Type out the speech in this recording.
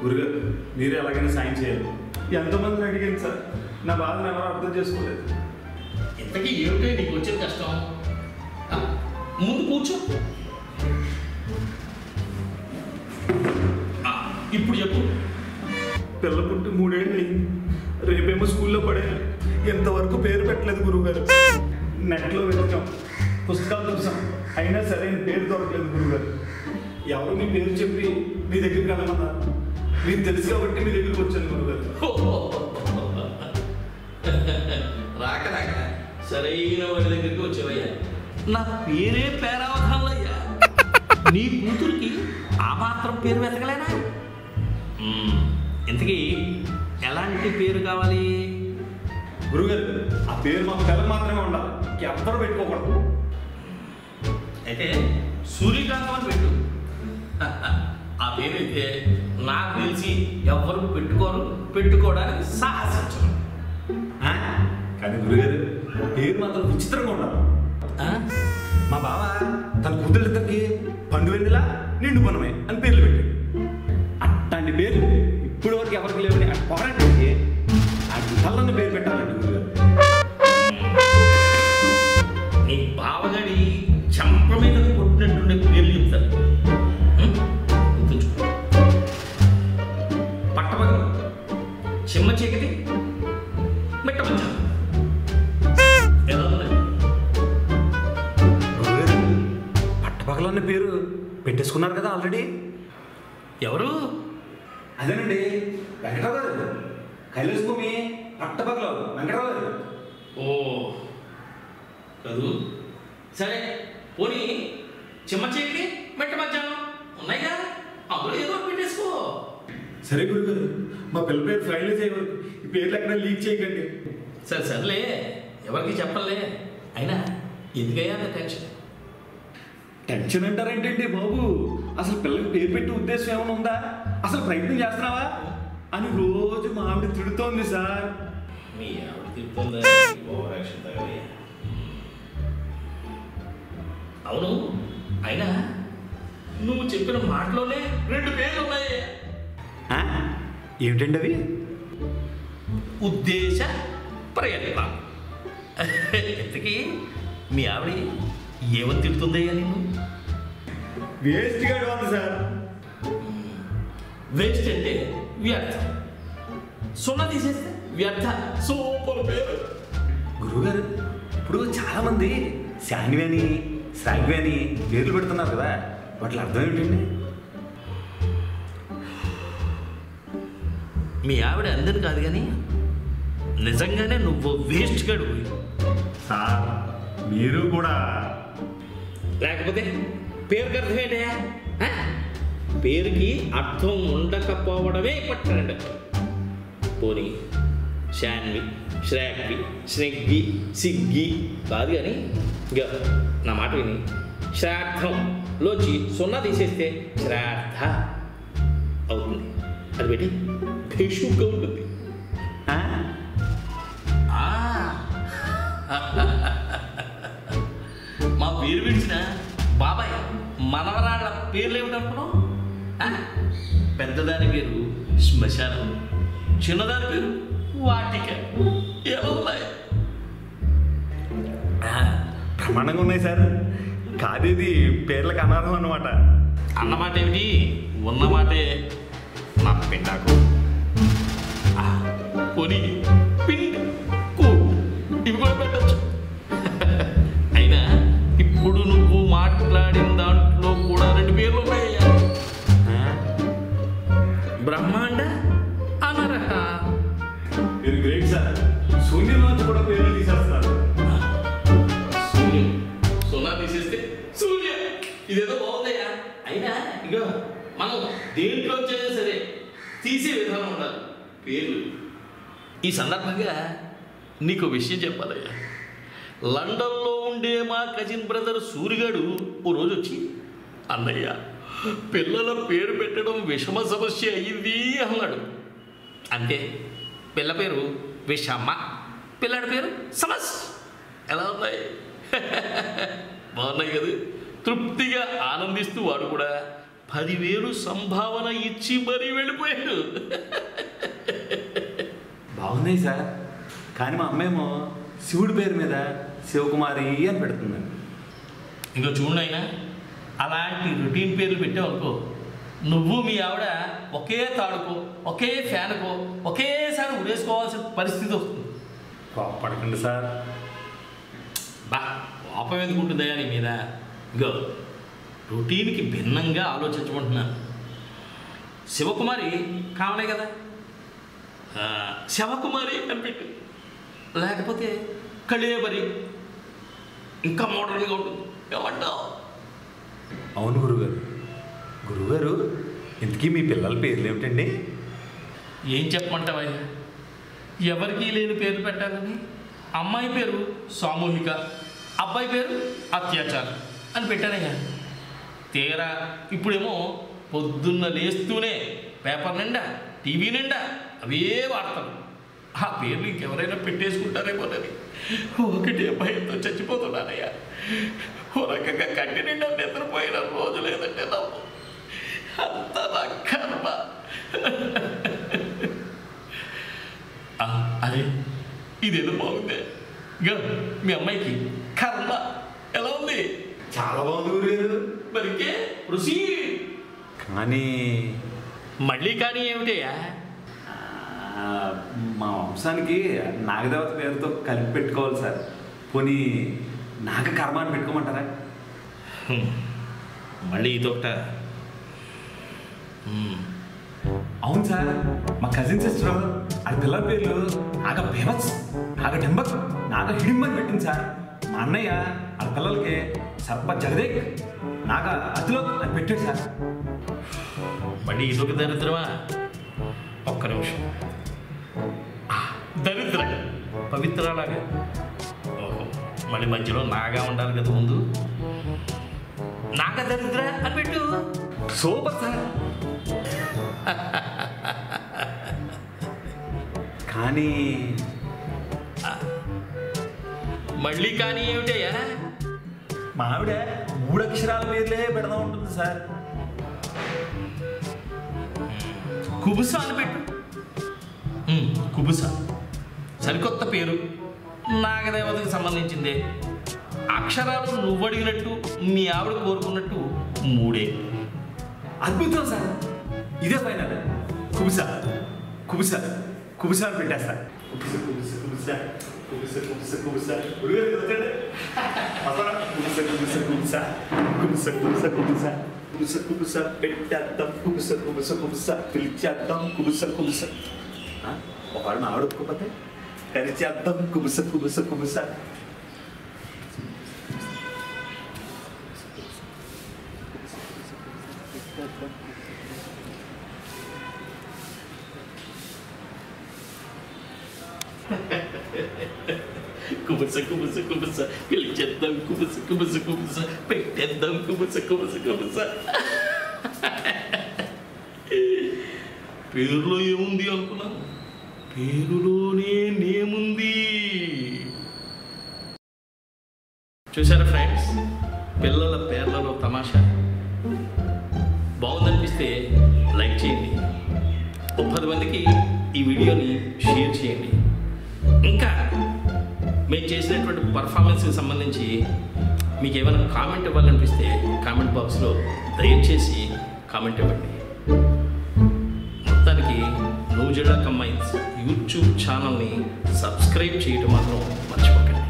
గురుగారు మీరు ఎలాగైనా సాయం చేయాలి ఎంతమందిని అడిగాను సార్ నా బాధను ఎవరు అర్థం చేసుకోలేదు ఇంతకీ ఏమిటో నీకు వచ్చే కష్టం ఆ, ముందు కూర్చో ఆ, ఇప్పుడు చెప్పు పిల్ల పుట్టి మూడేళ్ళు అయింది రేపేమో స్కూల్లో పడేయాలి ఇంతవరకు పేరు పెట్టలేదు గురువుగారు నెట్లో వెతికాం పుస్తకాలు చూసాం అయినా సరైన పేరు దొరకలేదు గురువుగారు ఎవరు మీ పేరు చెప్పి మీ దగ్గరికి వెళ్ళమన్నారు మీకు తెలుసు కాబట్టి మీ దగ్గరికి వచ్చాను గురువుగారు రాక రాక సరైన వాడి దగ్గరికి వచ్చావయ్యా నా పేరే పేరావధానులయ్యా నీ కూతురికి ఆ మాత్రం పేరు వెతకలేనా మ్మ్. ఇంతకీ ఎలాంటి పేరు కావాలి గురుగారు ఆ పేరు మా పిల్లలు మాత్రమే ఉండాలి ఎవ్వరు పెట్టుకోకూడదు అయితే సూర్యకాంతం అని పెట్టు ఆ పేరు అయితే నాకు తెలిసి ఎవ్వరు పెట్టుకోరు పెట్టుకోవడానికి సాహసించరు ఆ? కానీ గురుగారు పేరు మాత్రం విచిత్రంగా ఉండాలి ఆ? మా బావ తన కూతురిద్దరికి పండు వెన్నెల నిండు పనమే అని పేర్లు పెట్టాడు అట్లాంటి పేర్లు ఇప్పటి వరకు ఎవరికి లేవని పొగరంటే ఆ తల్లని పేరు పెట్టాలండి గురుగారు నీ బావగాడి చంప మీద కొట్టినట్టుండే పేర్లు చెప్తారు ఉం? గుర్తుంచుకో పట్టపగలు చిమ్మ చీకటి మిట్ట మధ్య ఎలా ఉన్నాయి గురుగారు పట్టపగలన్న పేరు పెట్టేసుకున్నారు కదా ఆల్రెడీ ఎవరు అదేనండి వెంకటరావు గారు కైలాస భూమి పట్టపగల వెంకటరావు గారు ఓ కదూ సరే పోనీ చిమ్మ చీకటి మిట్ట మధ్యాహ్నం ఉన్నాయిగా అందులో ఏదో ఒకటి పెట్టేసుకో సరే గురుగారు మా పిల్ల పేరు ఫైనల్ చేయవరకు ఈ పేర్లు ఎక్కడ లీక్ చేయకండి సరే సర్లే ఎవరికి చెప్పలే అయినా ఎందుకయ్యా అంత టెన్షన్ టెన్షన్ అంటారేంటండి బాబు అసలు పిల్లకి పేరు పెట్టే ఉద్దేశం ఏమైనా ఉందా అసలు ప్రయత్నం చేస్తున్నావా అని రోజు మా ఆవిడ తిడుతోంది సార్ మీ ఆవిడ తిరుగుతుందా ఓవర్ యాక్షన్ తగలే అవును అయినా నువ్వు చెప్పిన మాటలోనే రెండు పేర్లు ఉన్నాయి ఆ? ఏమిటండి అవి ఉద్దేశ ప్రయత్న ఇంతకీ మీ ఆవిడ ఏమని తిడుతుందయ్యా నిన్ను వేస్ట్ గా ఉంది సార్ వేస్ట్ అంటే వ్యర్థం సున్నా తీసేస్తే వ్యర్థ సూపర్ పేరు గురువుగారు ఇప్పుడు చాలా మంది శాన్వి అని శ్రావ్వి అని పేర్లు పెడుతున్నారు కదా వాటి అర్థం ఏమిటండి మీ ఆవిడ అందరు కాదు కానీ నిజంగానే నువ్వు వేస్ట్ గడు సార్ మీరు కూడా లేకపోతే పేరుకి అర్థం ఏంటయ్యా ఆ? పేరుకి అర్థం ఉండకపోవడమే పట్టండి పోనీ శాన్వి శ్రాగ్వి స్నిగ్గి సిగ్గి కాదు కానీ ఇక నా మాట విని శ్రాద్ధంలోంచి సున్నా తీసేస్తే శ్రాద్ధ అవుతుంది అది పెట్టి భేషుగ్గా ఉంటుంది ఆ? ఆ. మా పేరు పిలిచిన బాబాయ్ మనవరాళ్ళ పేర్లు ఏమిటప్పుడు పెద్దదాని పేరు శ్మశానం చిన్నదాని పేరు వాటిక ఎలా ఉన్నాయి ఆ, ప్రమాణంగా ఉన్నాయి సార్ కాదేది పేర్లకు అనర్హం అన్నమాట అన్నమాట ఏమిటి ఉన్నమాటే నా పిండాకు ఆ, కొని పిండి కూ ఇవి కూడా పెట్టచ్చు అయినా ఇప్పుడు నువ్వు మాట్లాడిన దాంట్లో కూడా రెండు పేర్లు ఉన్నాయ్యా ఆ? బ్రహ్మాండ అనర్హ మీరు గ్రేట్ సార్ శూన్యంలోంచి కూడా పేర్లు తీసేస్తున్నారు సూర్యం సున్నా తీసేస్తే సూర్య ఇదేదో బాగుందయ్యా అయినా ఇక మనం దేంట్లో వచ్చేదే సరే తీసే విధానం ఉండాలి పేర్లు ఈ సందర్భంగా నీకు విషయం చెప్పాలయ్యా లండన్లో ఉండే మా కజిన్ బ్రదర్ సూరిగాడు ఓ రోజు వచ్చి అన్నయ్య పిల్లల పేరు పెట్టడం విషమ సమస్య అయ్యింది అన్నాడు అంతే పిల్ల పేరు విషమ్మ పిల్లాడి పేరు సమస్ ఎలా ఉన్నాయి బాగున్నాయి కదా తృప్తిగా ఆనందిస్తూ వాడు కూడా పదివేలు సంభావన ఇచ్చి మరీ వెళ్ళిపోయాడు బాగున్నాయి సార్ కానీ మా అమ్మేమో శివుడి పేరు మీద శివకుమారి అని పెడుతుందండి ఇంకో చూడైనా అలాంటి రొటీన్ పేర్లు పెట్టావు అనుకో నువ్వు మీ ఆవిడ ఒకే తాడుకో ఒకే ఫ్యాన్కో ఒకేసారి ఉడేసుకోవాల్సిన పరిస్థితి వస్తుంది కోపడకండి సార్ బా కోపం ఎందుకు ఉంటుందయ్యా నీ మీద ఇంకో రొటీన్కి భిన్నంగా ఆలోచించమంటున్నాను శివకుమారి కావలే కదా ఆ, శవకుమారి అని పెట్టు లేకపోతే కళేబరి ఇంకా మోడర్న్గా ఉంటుంది ఏమంటావు అవును గురుగారు గురుగారు ఇంతకీ మీ పిల్లల పేర్లు ఏమిటండి ఏం చెప్పమంటావయ్యా ఎవరికీ లేని పేరు పెట్టాలని అమ్మాయి పేరు సామూహిక అబ్బాయి పేరు అత్యాచారం అని పెట్టానయ్యా తీరా ఇప్పుడేమో పొద్దున్న లేస్తూనే పేపర్ నిండా టీవీ నిండా అవే వార్తలు ఆ పేర్లు ఇంకెవరైనా పెట్టేసుకుంటారేమోనని ఒకటే భయంతో చచ్చిపోతున్నానయ్యా ఓ రకంగా కంటి నిండా నిద్రపోయిన రోజు లేదంటే నమ్ము అంత నా కర్మ ఆ, అరే ఇదేదో బాగుంది ఇక మీ అమ్మాయికి కర్మ ఎలా ఉంది చాలా బాగుంది గురుగారు మరికే రుచి కానీ మళ్ళీ కానీ ఏమిటయ్యా ఆ, మా వంశానికి నాగదేవత పేరుతో కలిపి పెట్టుకోవాలి సార్ పోనీ నాగ కర్మ అని పెట్టుకోమంటారా హ్మ్. మళ్ళీ ఇదొకట హ్మ్. అవును సార్ మా కజిన్ సిస్టర్ ఆ పిల్లల పేర్లు నాగ బేవత్స్ నాగ డింబక్ నాగ హిడింబక్ పెట్టింది సార్ మా అన్నయ్య ఆ పిల్లలకి సర్ప జగదేక్ నాగ అతిలోక్ అని పెట్టాడు సార్ మళ్ళీ ఇదొక దరిద్రమా ఒక్క నిమిషం ఆ, దరిద్ర పవిత్రలాగా ఓహో మళ్ళీ మధ్యలో నాగా ఉండాలి కదా ముందు నాగ దరిద్ర అని పెట్టు సూపర్ సార్ కానీ మళ్ళీ కానీ ఏమిటయ్యా మా ఆవిడ మూడు అక్షరాల పేర్లే పెడదా ఉంటుంది సార్ కుబుస అని పెట్టు ఉమ్, కుబుస సరికొత్త పేరు నాగదేవతకి సంబంధించిందే అక్షరాలు నువ్వు అడిగినట్టు మీ ఆవిడ కోరుకున్నట్టు మూడే అద్భుతం సార్ ఇదే ఫైనల్ కుబుస కుబుస కుబుస అని పెట్టేస్తా కుబుస కుబుస కుబుస కుబుస కుబుస కుబుస గురుగారు ఇది వద్దండి. వస్తారా? కుబుస కుబుస కుబుస కుబుస కుబుస కుబుస కుబుస కుబుస పెట్టేద్దాం కుబుస కుబుస కుబుస పిలిచేద్దాం కుబుస కుబుస ఆ? ఒకవేళ మా ఆవిడ ఒప్పుకోకపోతే కరిచేద్దాం కుబుస కుబుస కుబుస కుబుస కుబుస కుబుస పిలిచేద్దాం కుబుస కుబుస కుబుస పెట్టేద్దాం కుబుస కుబుస కుబుస పేరులో ఏముంది అనుకున్నాను పేరులోనే నేముంది చూసారా ఫ్రెండ్స్ పిల్లల పేర్లలో తమాషా బాగుందనిపిస్తే లైక్ చేయండి ఓ పది మందికి ఈ వీడియోని షేర్ చేయండి ఇంకా మేము చేసినటువంటి పర్ఫార్మెన్స్కి సంబంధించి మీకు ఏమైనా కామెంట్ ఇవ్వాలనిపిస్తే కామెంట్ బాక్స్లో దయచేసి కామెంట్ ఇవ్వండి మొత్తానికి నూజెడా కంబైన్స్ యూట్యూబ్ ఛానల్ని సబ్స్క్రైబ్ చేయటం మాత్రం మర్చిపోకండి